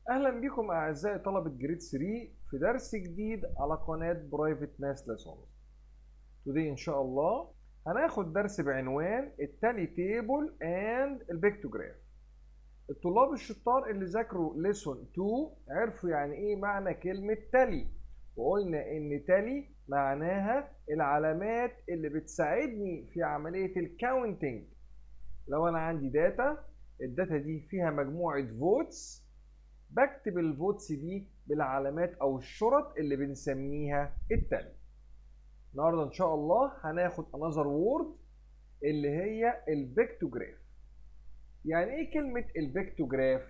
اهلا بكم اعزائي طلبه جريد 3 في درس جديد على قناه برايفت ماس ليسونز توداي ان شاء الله هناخد درس بعنوان التالي تيبل اند البيكتوجراف الطلاب الشطار اللي ذاكروا ليسون 2 عرفوا يعني ايه معنى كلمه تالي وقلنا ان تالي معناها العلامات اللي بتساعدني في عمليه الكاونتنج لو انا عندي داتا الداتا دي فيها مجموعه فوتس بكتب الفوتس دي بالعلامات او الشرط اللي بنسميها التالي النهارده ان شاء الله هناخد انذر وورد اللي هي البيكتوجراف يعني ايه كلمه البيكتوجراف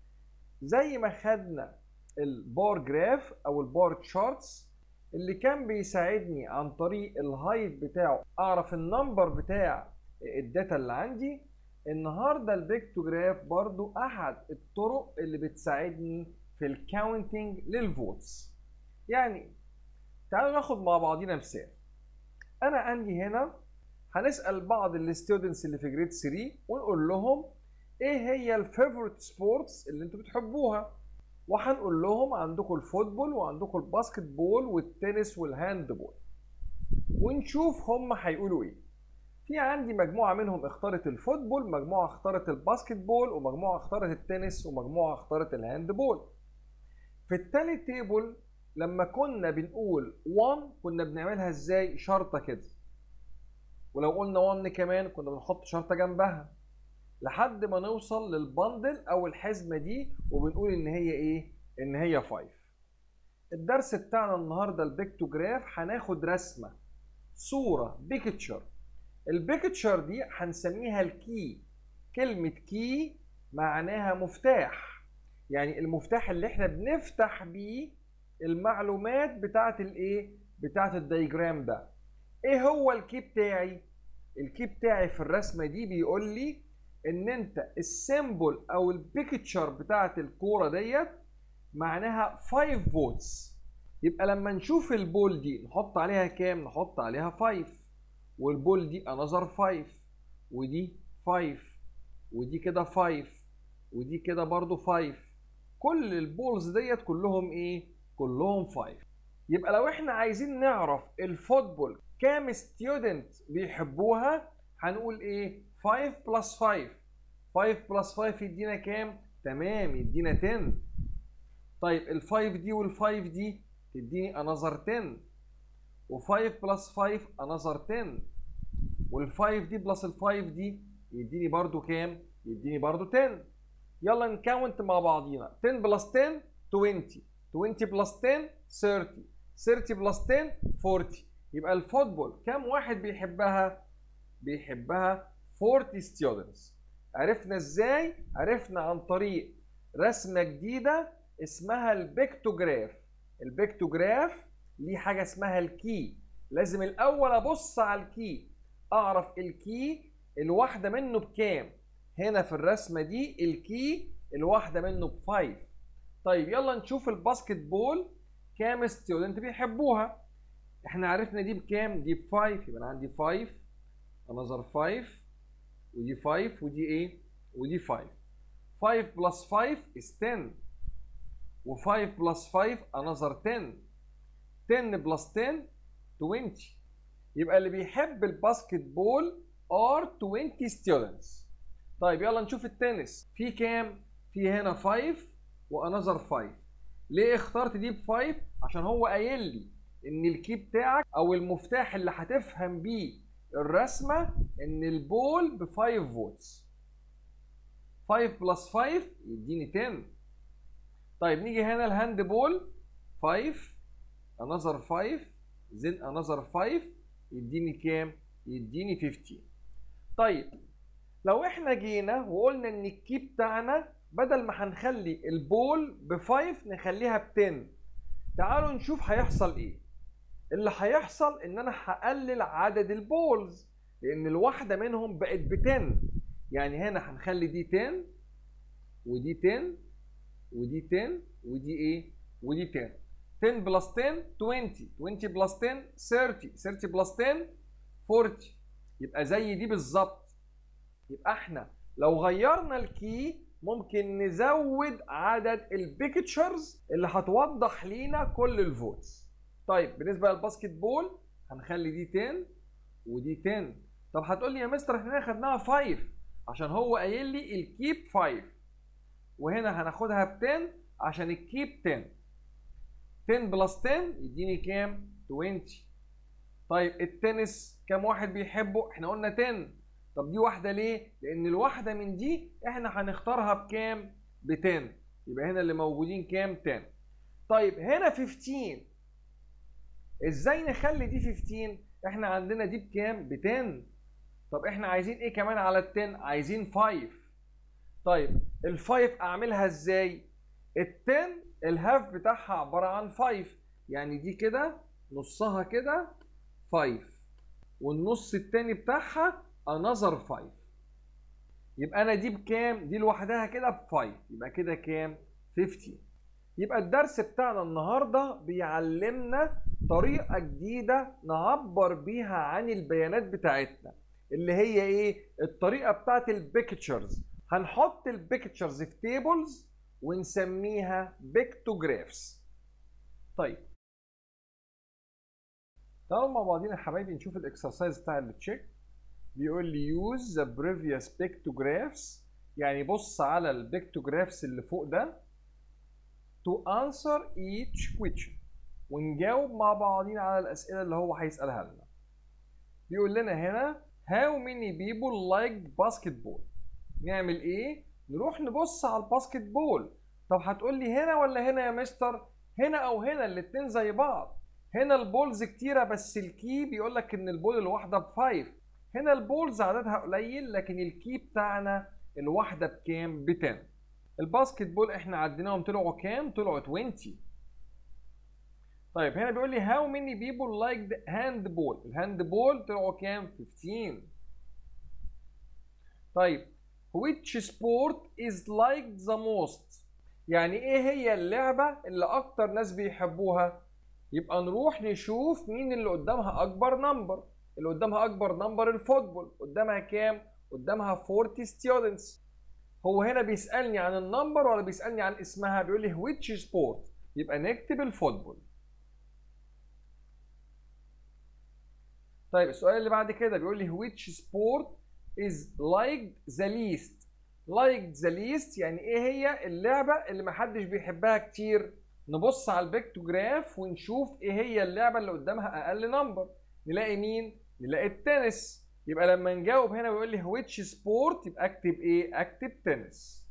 زي ما خدنا البار جراف او البار تشارتس اللي كان بيساعدني عن طريق الهايت بتاعه اعرف النمبر بتاع الداتا اللي عندي النهارده البيكتوجراف برضو احد الطرق اللي بتساعدني في الكاونتنج للفوتس يعني تعالوا ناخد مع بعضينا مثال انا عندي هنا هنسال بعض الستودنتس اللي في جريد 3 ونقول لهم ايه هي الفيفورت سبورتس اللي انتوا بتحبوها وهنقول لهم عندكم الفوتبول وعندكم الباسكت بول والتنس والهاند بول ونشوف هم هيقولوا ايه في عندي مجموعة منهم اختارت الفوتبول مجموعة اختارت الباسكت بول ومجموعة اختارت التنس ومجموعة اختارت الهاند بول في التالي تيبل لما كنا بنقول 1 كنا بنعملها ازاي شرطة كده ولو قلنا 1 كمان كنا بنحط شرطة جنبها لحد ما نوصل للبندل او الحزمة دي وبنقول ان هي ايه ان هي 5 الدرس بتاعنا النهارده البيكتوجراف هناخد رسمة صورة بيكتشر البيكتشر دي هنسميها الكي كلمة كي معناها مفتاح يعني المفتاح اللي احنا بنفتح بيه المعلومات بتاعت الايه بتاعت الدايجرام ده ايه هو الكي بتاعي الكي بتاعي في الرسمه دي بيقول لي ان انت السيمبل او البيكتشر بتاعت الكوره ديت معناها 5 فوتس يبقى لما نشوف البول دي نحط عليها كام نحط عليها 5 والبول دي انذر 5 ودي 5 ودي كده 5 ودي كده برضو 5 كل البولز ديت كلهم ايه كلهم 5 يبقى لو احنا عايزين نعرف الفوتبول كام ستودنت بيحبوها هنقول ايه 5 بلس 5 5 بلس 5 يدينا كام تمام يدينا 10 طيب ال5 دي وال5 دي تديني انذر 10 و5 بلس 5 انذر 10 وال5 دي بلس ال5 دي يديني برضو كام يديني برضو 10 يلا نكاونت مع بعضينا 10 بلس 10 20 20 بلس 10 30 30 بلس 10 40 يبقى الفوتبول كام واحد بيحبها بيحبها 40 ستودنتس عرفنا ازاي عرفنا عن طريق رسمه جديده اسمها البيكتوجراف البيكتوجراف ليه حاجه اسمها الكي لازم الاول ابص على الكي اعرف الكي الواحده منه بكام هنا في الرسمه دي الكي الواحده منه ب5 طيب يلا نشوف الباسكت بول كام ستودنت بيحبوها احنا عرفنا دي بكام دي ب5 يبقى انا عندي 5 انذر 5 ودي 5 ودي ايه ودي 5 5 بلس 5 is 10 و5 بلس 5 انذر 10 10 بلس 10 20 يبقى اللي بيحب الباسكت بول ار 20 students طيب يلا نشوف التنس في كام في هنا 5 وانذر 5 ليه اخترت دي ب 5 عشان هو قايل لي ان الكي بتاعك او المفتاح اللي هتفهم بيه الرسمه ان البول ب 5 فوتس 5 بلس 5 يديني 10 طيب نيجي هنا الهاند بول 5 another 5 then another 5 يديني كام يديني 15 طيب لو احنا جينا وقلنا ان الكي بتاعنا بدل ما هنخلي البول ب 5 نخليها ب 10 تعالوا نشوف هيحصل ايه اللي هيحصل ان انا هقلل عدد البولز لان الواحده منهم بقت ب 10 يعني هنا هنخلي دي 10 ودي 10 ودي 10 ودي ايه ودي 10 10 بلس 10 20 20 بلس 10 30 30 بلس 10 40 يبقى زي دي بالظبط يبقى احنا لو غيرنا الكي ممكن نزود عدد البيكتشرز اللي هتوضح لينا كل الفوتس طيب بالنسبه للباسكت بول هنخلي دي 10 ودي 10 طب هتقول لي يا مستر احنا خدناها 5 عشان هو قايل لي الكيب 5 وهنا هناخدها ب 10 عشان الكيب 10 10 بلس 10 يديني كام 20 طيب التنس كام واحد بيحبه احنا قلنا 10 طب دي واحده ليه لان الواحده من دي احنا هنختارها بكام ب 10 يبقى هنا اللي موجودين كام 10 طيب هنا 15 ازاي نخلي دي 15 احنا عندنا دي بكام ب 10 طب احنا عايزين ايه كمان على ال 10 عايزين 5 طيب ال 5 اعملها ازاي ال 10 الهاف بتاعها عباره عن 5 يعني دي كده نصها كده 5 والنص التاني بتاعها another 5 يبقى انا دي بكام دي لوحدها كده ب 5 يبقى كده كام 50 يبقى الدرس بتاعنا النهارده بيعلمنا طريقه جديده نعبر بيها عن البيانات بتاعتنا اللي هي ايه الطريقه بتاعت البيكتشرز هنحط البيكتشرز في تيبلز ونسميها بيكتوجرافز طيب تعالوا مع بعضينا يا حبايبي نشوف الاكسرسايز بتاع التشيك بيقول لي use the previous pictographs يعني بص على البيكتوجرافز اللي فوق ده to answer each question ونجاوب مع بعضينا على الأسئلة اللي هو هيسألها لنا بيقول لنا هنا how many people like basketball نعمل ايه نروح نبص على الباسكت بول طب هتقول لي هنا ولا هنا يا مستر هنا او هنا الاتنين زي بعض هنا البولز كتيره بس الكي بيقول لك ان البول الواحده بفايف هنا البولز عددها قليل لكن الكي بتاعنا الواحده بكام ب 10 الباسكت بول احنا عديناهم طلعوا كام طلعوا 20 طيب هنا بيقول لي how many people like the handball الهاند بول طلعوا كام 15 طيب which sport is liked the most يعني ايه هي اللعبة اللي اكتر ناس بيحبوها يبقى نروح نشوف مين اللي قدامها اكبر نمبر اللي قدامها اكبر نمبر الفوتبول قدامها كام قدامها 40 students هو هنا بيسالني عن النمبر ولا بيسالني عن اسمها بيقول لي which sport يبقى نكتب الفوتبول طيب السؤال اللي بعد كده بيقول لي which sport is liked the least liked the least يعني ايه هي اللعبه اللي محدش بيحبها كتير نبص على البيكتوجراف ونشوف ايه هي اللعبه اللي قدامها اقل نمبر نلاقي مين نلاقي التنس يبقى لما نجاوب هنا ويقول لي which sport يبقى اكتب ايه اكتب تنس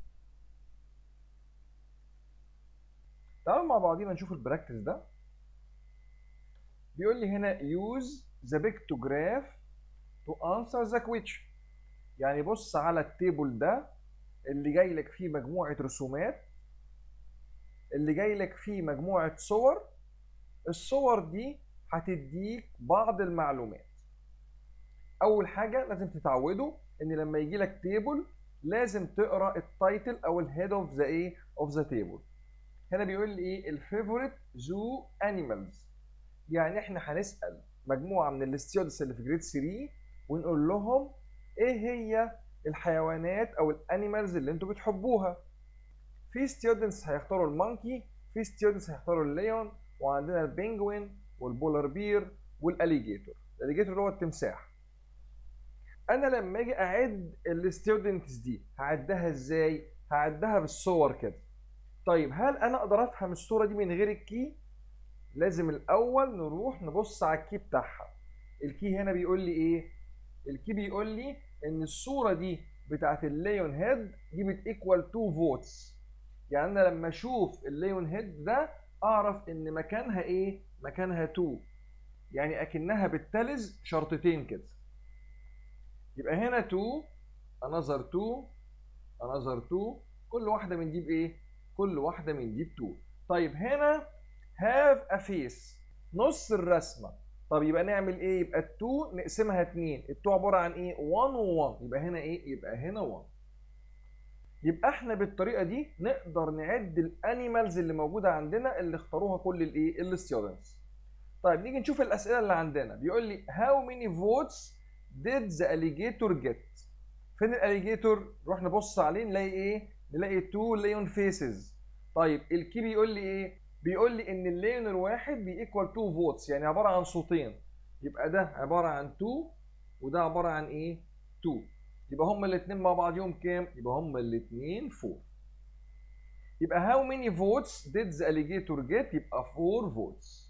تعالوا مع بعضينا نشوف البراكتس ده بيقول لي هنا use the pictograph to answer the question يعني بص على التيبل ده اللي جاي لك فيه مجموعة رسومات اللي جاي لك فيه مجموعة صور الصور دي هتديك بعض المعلومات أول حاجة لازم تتعودوا إن لما يجي لك تيبل لازم تقرا التايتل أو الهيد أوف ذا إيه أوف ذا تيبل هنا بيقول لي إيه الفيفوريت زو أنيمالز يعني إحنا هنسأل مجموعة من الستودنتس اللي في جريد 3 ونقول لهم إيه هي الحيوانات أو الأنيمالز اللي أنتوا بتحبوها في ستودنتس هيختاروا المونكي في ستودنتس هيختاروا الليون وعندنا البنجوين والبولار بير والاليجيتور الاليجيتور اللي هو التمساح انا لما اجي اعد الستودنتس دي هعدها ازاي هعدها بالصور كده طيب هل انا اقدر افهم الصوره دي من غير الكي لازم الاول نروح نبص على الكي بتاعها الكي هنا بيقول لي ايه الكي بيقول لي ان الصوره دي بتاعت الليون هيد دي بتيكوال 2 فوتس يعني انا لما اشوف الليون هيد ده اعرف ان مكانها ايه مكانها 2 يعني اكنها بتلز شرطتين كده يبقى هنا 2 another 2 another 2 كل واحده من دي بايه كل واحده من دي ب 2 طيب هنا have a face نص الرسمه طب يبقى نعمل ايه يبقى ال 2 نقسمها 2 ال 2 عباره عن ايه 1 و1 يبقى هنا ايه يبقى هنا 1 يبقى احنا بالطريقه دي نقدر نعد الانيمالز اللي موجوده عندنا اللي اختاروها كل الايه الستودنتس طيب نيجي نشوف الاسئله اللي عندنا بيقول لي how many votes did the alligator get في فين الاليجيتور نروح نبص عليه نلاقي ايه نلاقي تو ليون فيسز طيب الكي بيقول لي ايه بيقول لي ان الليون الواحد بيكوال 2 فوتس يعني عباره عن صوتين يبقى ده عباره عن 2 وده عباره عن ايه 2 يبقى هما الاثنين مع بعضهم كام يبقى هما الاثنين 4 يبقى how many votes did the alligator get يبقى 4 votes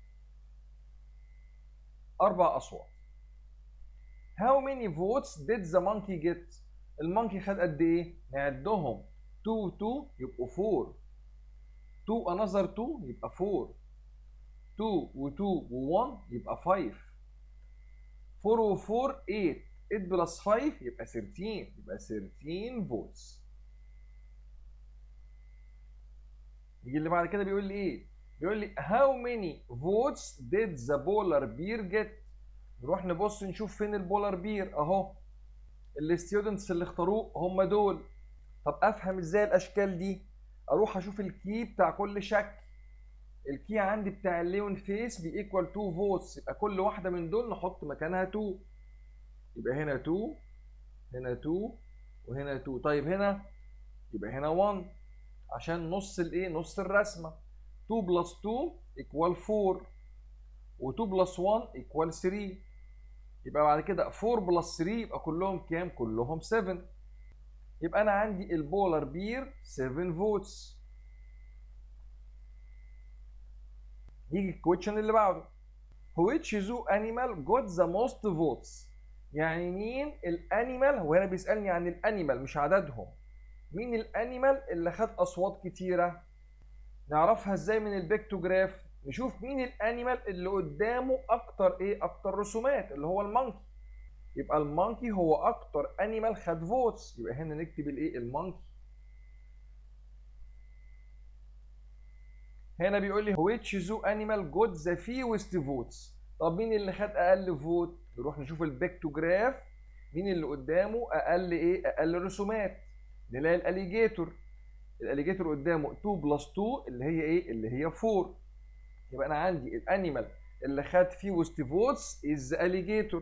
اربع اصوات how many votes did the monkey get المونكي خد قد ايه نعدهم 2 2 يبقوا 4 2 another 2 يبقى 4 2 و2 و1 يبقى 5 4 و4 8 8 بلس 5 يبقى 13 يبقى 13 فولتس يجي اللي بعد كده بيقول لي ايه بيقول لي how many votes did the polar bear get نروح نبص نشوف فين البولار بير اهو الستودنتس اللي اختاروه هم دول طب افهم ازاي الاشكال دي اروح اشوف الكي بتاع كل شكل الكي عندي بتاع الليون فيس بيكوال 2 فوتس يبقى كل واحده من دول نحط مكانها 2 يبقى هنا 2 هنا 2 وهنا 2 طيب هنا يبقى هنا 1 عشان نص الايه نص الرسمه 2 بلس 2 ايكوال 4 و2 بلس 1 ايكوال 3 يبقى بعد كده 4 بلس 3 يبقى كلهم كام كلهم 7 يبقى انا عندي البولار بير 7 فوتس يجي الكويشن اللي بعده which zoo animal got the most votes يعني مين الانيمال هو هنا بيسالني عن الانيمال مش عددهم مين الانيمال اللي خد اصوات كتيره نعرفها ازاي من البيكتوجراف نشوف مين الانيمال اللي قدامه اكتر ايه اكتر رسومات اللي هو المونكي يبقى المونكي هو اكتر انيمال خد فوتس يبقى هنا نكتب الايه المونكي هنا بيقول لي which zoo animal got the fewest votes طب مين اللي خد اقل فوت نروح نشوف البيكتوجراف مين اللي قدامه اقل ايه اقل رسومات نلاقي الاليجيتور الاليجيتور قدامه 2 بلس 2 اللي هي ايه اللي هي 4 يبقى انا عندي الانيمال اللي خد fewest votes is the alligator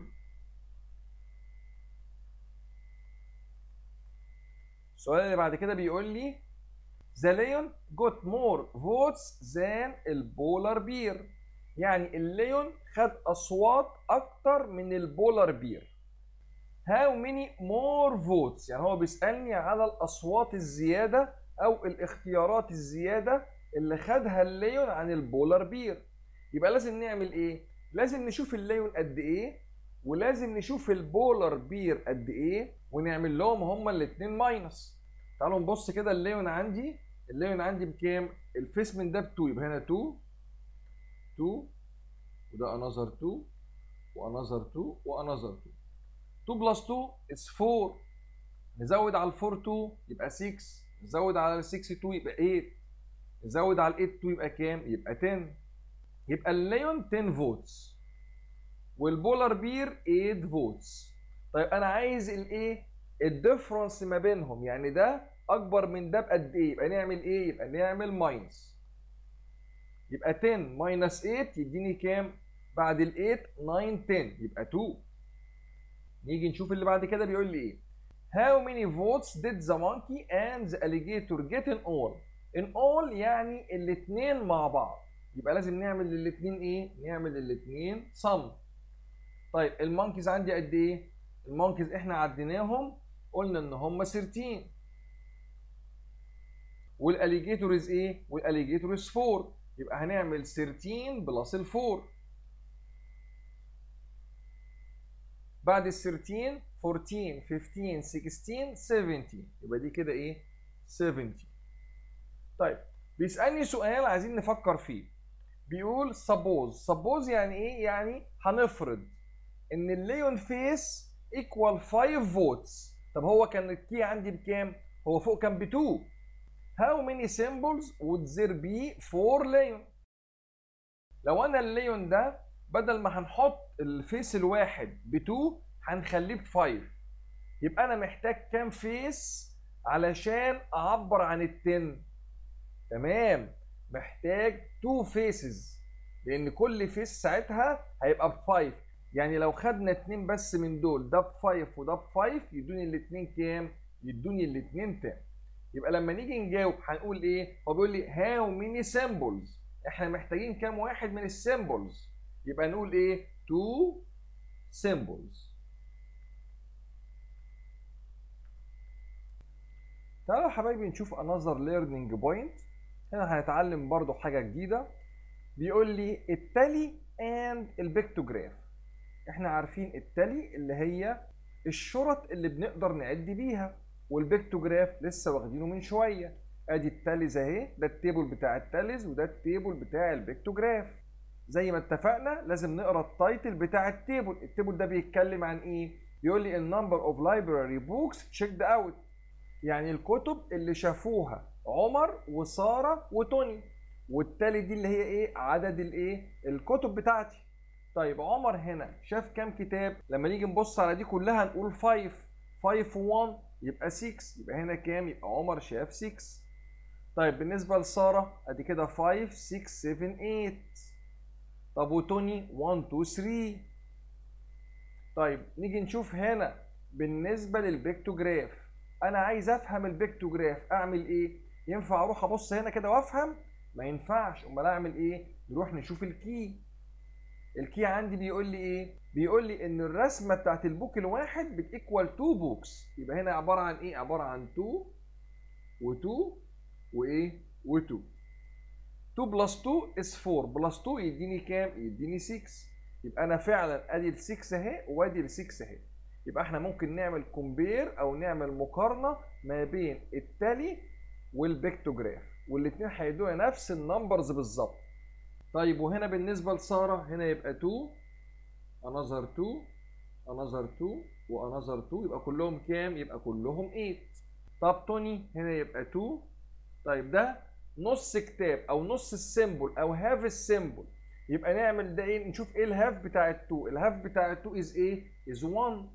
السؤال اللي بعد كده بيقول لي The lion got more votes than البولار بير يعني الليون خد أصوات أكتر من البولار بير How many more votes يعني هو بيسألني على الأصوات الزيادة أو الاختيارات الزيادة اللي خدها الليون عن البولار بير يبقى لازم نعمل إيه؟ لازم نشوف الليون قد إيه ولازم نشوف البولار بير قد إيه ونعمل لهم هما الاتنين ماينس تعالوا نبص كده الليون عندي الليون عندي بكام؟ الفيس من ده ب 2 يبقى هنا 2 2 وده انذر 2 وانذر 2 وانذر 2 2 بلس 2 is 4 نزود على ال 4 2 يبقى 6 نزود على ال 6 2 يبقى 8 نزود على ال 8 2 يبقى كام؟ يبقى 10 يبقى الليون 10 فوتس والبولار بير 8 فوتس طيب انا عايز الايه؟ الديفرنس ما بينهم يعني ده اكبر من ده بقد ايه يبقى نعمل ايه يبقى نعمل ماينس يبقى 10 ماينس 8 يديني كام بعد ال 8 9 10 يبقى 2 نيجي نشوف اللي بعد كده بيقول لي ايه How many votes did the monkey and the alligator get in all? In all يعني الاثنين مع بعض يبقى لازم نعمل للاثنين ايه؟ نعمل للاثنين sum طيب المونكيز عندي قد ايه؟ المونكيز احنا عديناهم قلنا ان هم 13 والاليجيتورز ايه؟ والاليجيتورز 4 يبقى هنعمل 13 بلس ال 4 بعد ال 13 14 15 16 17 يبقى دي كده ايه؟ 70 طيب بيسألني سؤال عايزين نفكر فيه بيقول suppose suppose يعني ايه؟ يعني هنفرض ان الليون فيس equal 5 votes طب هو كان الكي عندي بكام؟ هو فوق كان ب 2 How many symbols would there be for lion؟ لو انا الليون ده بدل ما هنحط الفيس الواحد ب 2 هنخليه ب 5 يبقى انا محتاج كام فيس علشان اعبر عن ال 10 تمام محتاج 2 فيسز لان كل فيس ساعتها هيبقى ب 5 يعني لو خدنا اتنين بس من دول ده ب 5 وده ب 5 يدوني الاتنين كام؟ يدوني الاتنين 10 يبقى لما نيجي نجاوب هنقول ايه؟ هو بيقول لي هاو ميني سيمبلز احنا محتاجين كام واحد من السيمبلز يبقى نقول ايه؟ 2 سيمبلز تعالوا يا حبايبي نشوف another learning point هنا هنتعلم برضو حاجة جديدة بيقول لي التالي and البيكتوجراف احنا عارفين التالي اللي هي الشرط اللي بنقدر نعد بيها والبيكتوجراف لسه واخدينه من شوية ادي التاليز اهي ده التيبل بتاع التاليز وده التيبل بتاع البيكتوجراف زي ما اتفقنا لازم نقرا التايتل بتاع التيبل التيبل ده بيتكلم عن ايه بيقول لي النمبر اوف لايبراري بوكس تشيكد اوت يعني الكتب اللي شافوها عمر وساره وتوني والتالي دي اللي هي ايه عدد الايه الكتب بتاعتي طيب عمر هنا شاف كام كتاب لما نيجي نبص على دي كلها نقول 5 5 و1 يبقى 6 يبقى هنا كام يبقى عمر شاف 6 طيب بالنسبه لساره ادي كده 5 6 7 8 طب وتوني 1 2 3 طيب نيجي نشوف هنا بالنسبه للبيكتوجراف انا عايز افهم البيكتوجراف اعمل ايه ينفع اروح ابص هنا كده وافهم ما ينفعش امال اعمل ايه نروح نشوف الكي الكي عندي بيقول لي ايه بيقول لي ان الرسمه بتاعت البوك الواحد بتيكوال 2 بوكس يبقى هنا عباره عن ايه عباره عن 2 و2 وايه و2 2 بلس 2 is 4 بلس 2 يديني كام يديني 6 يبقى انا فعلا ادي ال 6 اهي وادي ال 6 اهي يبقى احنا ممكن نعمل كومبير او نعمل مقارنه ما بين التالي والبيكتوجراف والاثنين هيدونا نفس النمبرز بالظبط طيب وهنا بالنسبه لساره هنا يبقى 2 انذر 2 انذر 2 وانذر 2 يبقى كلهم كام يبقى كلهم 8 طب توني هنا يبقى 2 طيب ده نص كتاب او نص السيمبل او هاف السيمبل يبقى نعمل ده ايه نشوف ايه الهاف بتاع ال2 الهاف بتاع ال2 از ايه از 1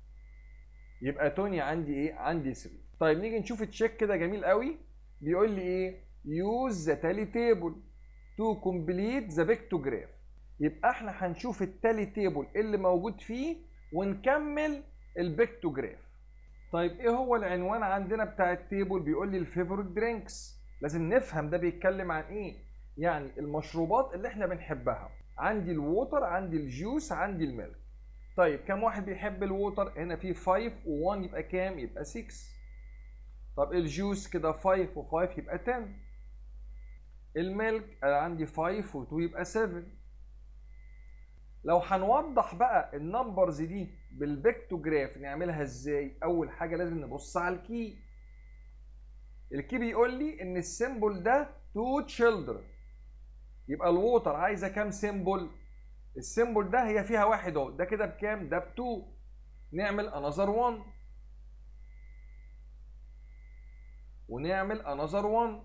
يبقى توني عندي ايه عندي 3 طيب نيجي نشوف التشيك كده جميل قوي بيقول لي ايه يوز ذا تالي تيبل تو كومبليت ذا بيكتوجراف يبقى احنا هنشوف التالي تيبل اللي موجود فيه ونكمل البيكتوجراف طيب ايه هو العنوان عندنا بتاع التيبل بيقول لي الفيفورت درينكس لازم نفهم ده بيتكلم عن ايه يعني المشروبات اللي احنا بنحبها عندي الووتر عندي الجوس عندي الميلك طيب كم واحد بيحب الووتر هنا في 5 و1 يبقى كام يبقى 6 طب الجوس كده 5 و5 يبقى 10 الميلك انا عندي 5 و2 يبقى 7 لو هنوضح بقى النمبرز دي بالبيكتوجراف نعملها ازاي اول حاجه لازم نبص على الكي الكي بيقول لي ان السيمبل ده تو تشيلدرن يبقى الووتر عايزه كام سيمبل السيمبل ده هي فيها واحد اهو ده كده بكام ده ب2 نعمل انذر 1 ونعمل انذر 1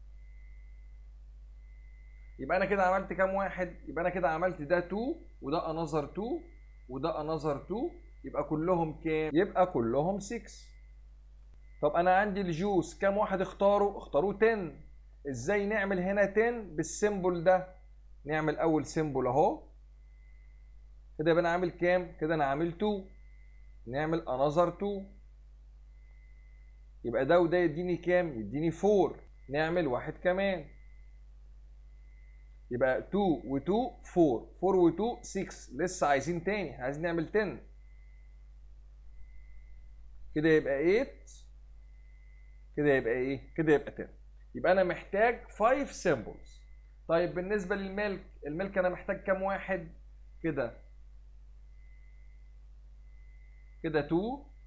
يبقى انا كده عملت كام واحد يبقى انا كده عملت ده 2 وده انذر 2 وده انذر 2 يبقى كلهم كام يبقى كلهم 6 طب انا عندي الجوس كام واحد اختاروا اختاروا 10 ازاي نعمل هنا 10 بالسيمبل ده نعمل اول سيمبل اهو كده يبقى انا عامل كام كده انا عامل 2 نعمل انذر 2 يبقى ده وده يديني كام يديني 4 نعمل واحد كمان يبقى 2 و2 4 4 و2 6 لسه عايزين تاني احنا عايزين نعمل 10 كده يبقى 8 كده يبقى ايه كده يبقى 10 يبقى انا محتاج 5 سيمبلز طيب بالنسبه للملك الملك انا محتاج كام واحد كده كده 2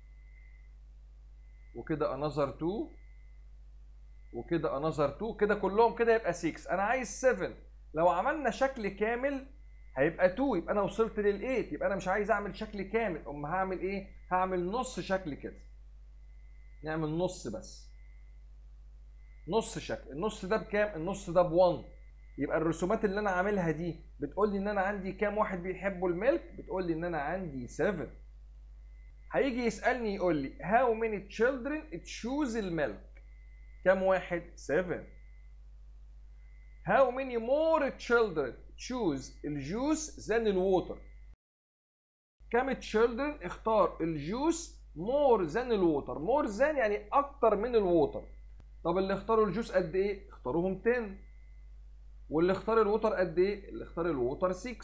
وكده انذر 2 وكده انذر 2 كده كلهم كده يبقى 6 انا عايز 7 لو عملنا شكل كامل هيبقى 2 يبقى انا وصلت لل 8 يبقى انا مش عايز اعمل شكل كامل ام هعمل ايه هعمل نص شكل كده نعمل نص بس نص شكل النص ده بكام النص ده ب1 يبقى الرسومات اللي انا عاملها دي بتقول لي ان انا عندي كام واحد بيحبوا الميلك بتقول لي ان انا عندي 7 هيجي يسالني يقول لي how many children choose الميلك كام واحد 7 how many more children choose الجوس than الووتر كام تشيلدرن اختار الجوس مور ذان الووتر مور ذان يعني اكتر من الووتر طب اللي اختاروا الجوس قد ايه اختاروهم 10 واللي اختار الووتر قد ايه اللي اختار الووتر 6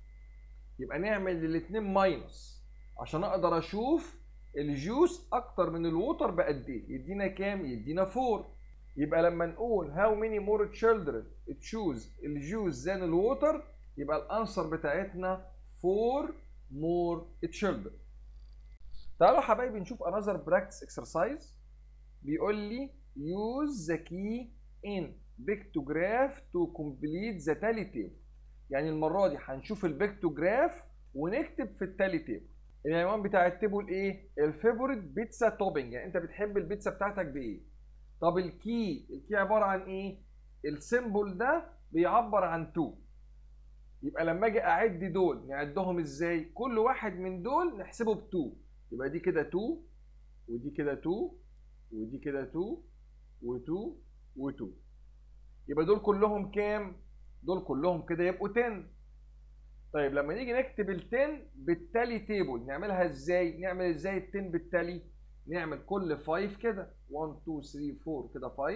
يبقى نعمل الاثنين ماينس عشان اقدر اشوف الجوس اكتر من الووتر بقد ايه يدينا كام يدينا 4 يبقى لما نقول how many more children choose الجوس than الووتر يبقى الانسر بتاعتنا 4 more children تعالوا يا حبايبي نشوف another practice exercise بيقول لي use the key in pictograph to complete the tally table يعني المرة دي هنشوف البيكتوجراف ونكتب في التالي تيبل العنوان بتاع التيبل ايه؟ الفيفوريت بيتزا توبنج يعني انت بتحب البيتزا بتاعتك بايه؟ طب الكي الكي عبارة عن ايه؟ السيمبل ده بيعبر عن 2 يبقى لما اجي اعد دول نعدهم ازاي؟ كل واحد من دول نحسبه ب 2 يبقى دي كده 2 ودي كده 2 ودي كده 2 و2 و2 يبقى دول كلهم كام؟ دول كلهم كده يبقوا 10 طيب لما نيجي نكتب ال 10 بالتالي تيبل نعملها ازاي؟ نعمل ازاي ال 10 بالتالي؟ نعمل كل 5 كده 1 2 3 4 كده 5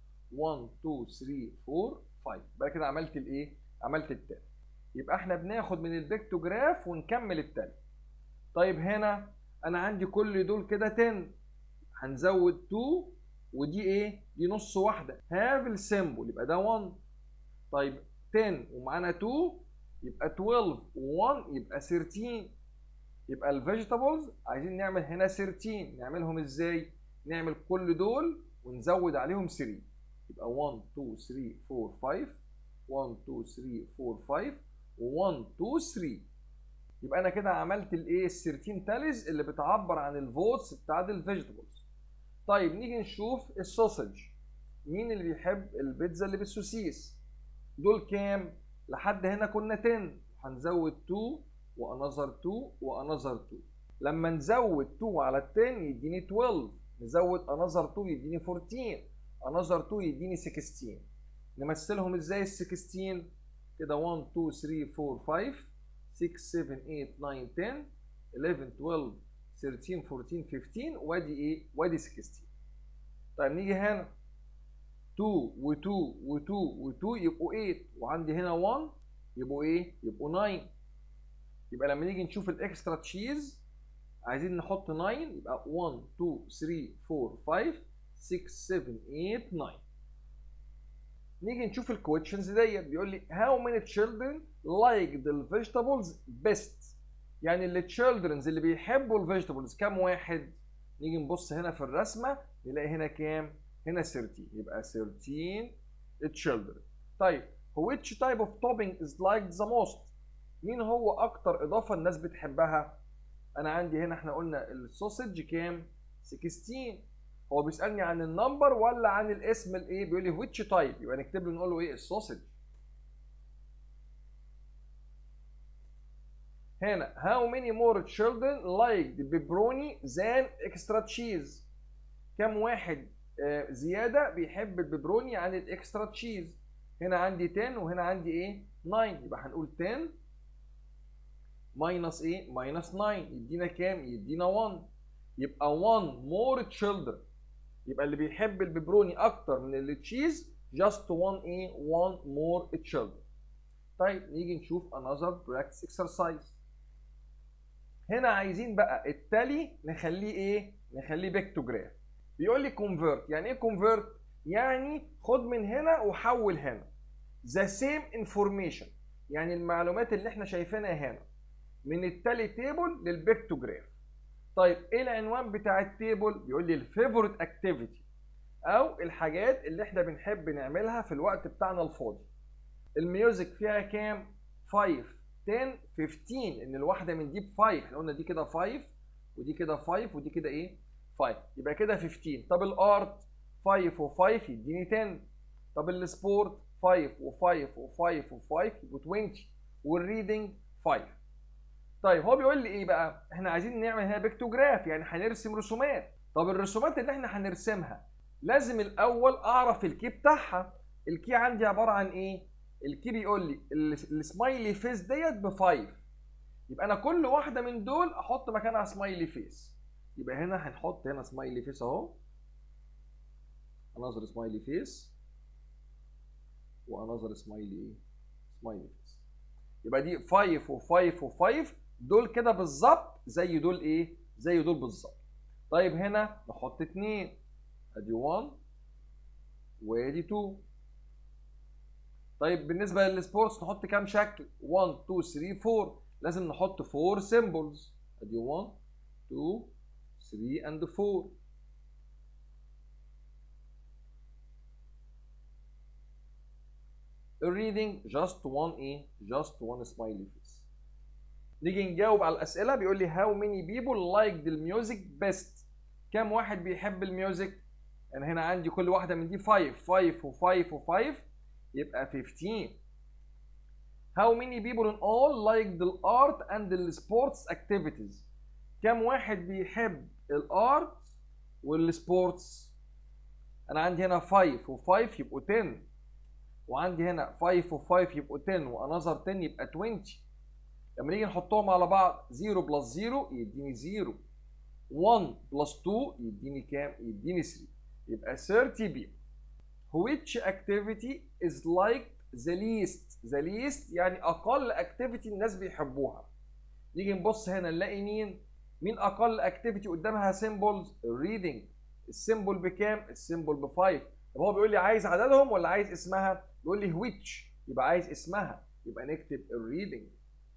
1 2 3 4 5 بقى كده عملت الايه؟ عملت التالي يبقى احنا بناخد من البيكتوجراف ونكمل التالي طيب هنا انا عندي كل دول كده 10 هنزود 2 ودي ايه؟ دي نص واحده هاف السيمبل يبقى ده 1 طيب 10 ومعانا 2 يبقى 12 و1 يبقى 13 يبقى الفيجيتابلز عايزين نعمل هنا 13 نعملهم ازاي؟ نعمل كل دول ونزود عليهم 3 يبقى 1 2 3 4 5 1 2 3 4 5 و1 2 3 يبقى انا كده عملت الايه ال 13 تاليز اللي بتعبر عن الفوتس بتاعت الفيجيتابلز طيب نيجي نشوف السوسج مين اللي بيحب البيتزا اللي بالسوسيس دول كام لحد هنا كنا 10 هنزود 2 وانذر 2 وانذر 2 لما نزود 2 على ال 10 يديني 12 نزود انذر 2 يديني 14 انذر 2 يديني 16 نمثلهم ازاي ال 16 كده 1 2 3 4 5 6 7 8 9 10 11 12 13 14 15 وادي ايه وادي 16 طيب نيجي هنا 2 و2 و2 و2 يبقوا 8 وعندي هنا 1 يبقوا ايه؟ يبقوا 9 يبقى لما نيجي نشوف الاكسترا تشيز عايزين نحط 9 يبقى 1 2 3 4 5 6 7 8 9 نيجي نشوف الكويشنز ديت بيقول لي how many children like the vegetables best يعني اللي children اللي بيحبوا الفيجيتابلز كام واحد؟ نيجي نبص هنا في الرسمه نلاقي هنا كام؟ هنا 13 يبقى 13 children طيب which type of topping is liked the most مين هو اكتر اضافه الناس بتحبها انا عندي هنا احنا قلنا السوسج كام 16 هو بيسالني عن النمبر ولا عن الاسم الايه بيقول لي which type يبقى نكتب له نقول له ايه السوسج هنا how many more children like the pepperoni than extra cheese كم واحد زياده بيحب البيبروني عن الاكسترا تشيز هنا عندي 10 وهنا عندي ايه 9 يبقى هنقول 10 ماينس ايه ماينس 9 يدينا كام يدينا 1 يبقى 1 مور تشيلدرن يبقى اللي بيحب البيبروني اكتر من اللي تشيز جاست 1 ايه 1 مور تشيلدرن طيب نيجي نشوف another practice exercise هنا عايزين بقى التالي نخليه ايه نخليه بيكتوجراف بيقول لي كونفيرت يعني ايه كونفيرت يعني خد من هنا وحول هنا ذا سيم انفورميشن يعني المعلومات اللي احنا شايفينها هنا من التالي تيبل للبيكتوجراف طيب ايه العنوان بتاع التيبل بيقول لي الفيفورت اكتيفيتي او الحاجات اللي احنا بنحب نعملها في الوقت بتاعنا الفاضي الميوزك فيها كام 5 10 15 ان الواحده من دي ب 5 احنا قلنا دي كده 5 ودي كده 5 ودي كده ايه 5 يبقى كده 15 طب الارت 5 و5 يديني 10 طب السبورت 5 و5 و5 و5 يبقوا 20 والريدنج 5 طيب هو بيقول لي ايه بقى احنا عايزين نعمل هنا بيكتوجراف يعني هنرسم رسومات طب الرسومات اللي احنا هنرسمها لازم الاول اعرف الكي بتاعها الكي عندي عباره عن ايه الكي بيقول لي السمايلي فيس ديت ب 5 يبقى انا كل واحده من دول احط مكانها سمايلي فيس يبقى هنا هنحط هنا سمايلي فيس اهو انظر سمايلي فيس وانظر سمايلي ايه سمايلي فيس يبقى دي 5 و5 و5 دول كده بالظبط زي دول ايه زي دول بالظبط طيب هنا نحط 2 ادي 1 وادي 2 طيب بالنسبه للسبورتس نحط كام شكل 1 2 3 4 لازم نحط 4 سيمبلز ادي 1 2 3 and 4 reading just one ايه just one smiley face نيجي نجاوب على الاسئله بيقول لي how many people like the music best كم واحد بيحب الميوزك انا هنا عندي كل واحده من دي 5 5 و5 و5 يبقى 15 How many people in all like the art and the sports activities كم واحد بيحب الارت والسبورتس انا عندي هنا 5 و5 يبقوا 10 وعندي هنا 5 و5 يبقوا 10 وانذر 10 يبقى 20 لما نيجي نحطهم على بعض 0 بلس 0 يديني 0 1 بلس 2 يديني كام؟ يديني 3 يبقى 30 بي which activity is like the least the least يعني اقل activity الناس بيحبوها نيجي نبص هنا نلاقي مين مين اقل activity قدامها symbols reading السيمبل بكام السيمبل ب 5 طب هو بيقول لي عايز عددهم ولا عايز اسمها بيقول لي which يبقى عايز اسمها يبقى نكتب الريدنج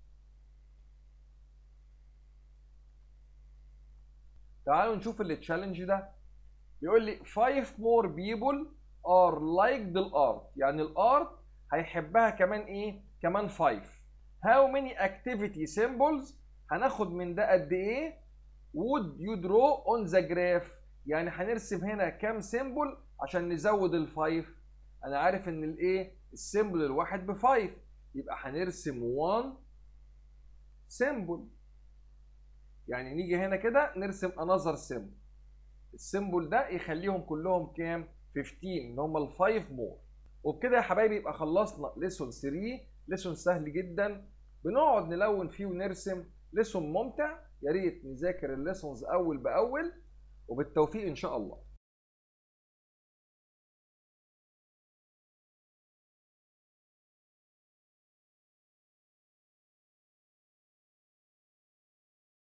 تعالوا نشوف التشالنج ده بيقول لي 5 more people are like the art يعني الارت هيحبها كمان ايه كمان 5 how many activity symbols هناخد من ده قد ايه would you draw on the graph يعني هنرسم هنا كام سيمبل عشان نزود الفايف انا عارف ان الايه السيمبل الواحد ب 5 يبقى هنرسم 1 سيمبل يعني نيجي هنا كده نرسم انذر سيمبل السيمبل ده يخليهم كلهم كام 15 ان هم الفايف مور وبكده يا حبايبي يبقى خلصنا ليسون 3 ليسون سهل جدا بنقعد نلون فيه ونرسم ليسون ممتع يا ريت نذاكر الليسونز اول باول وبالتوفيق ان شاء الله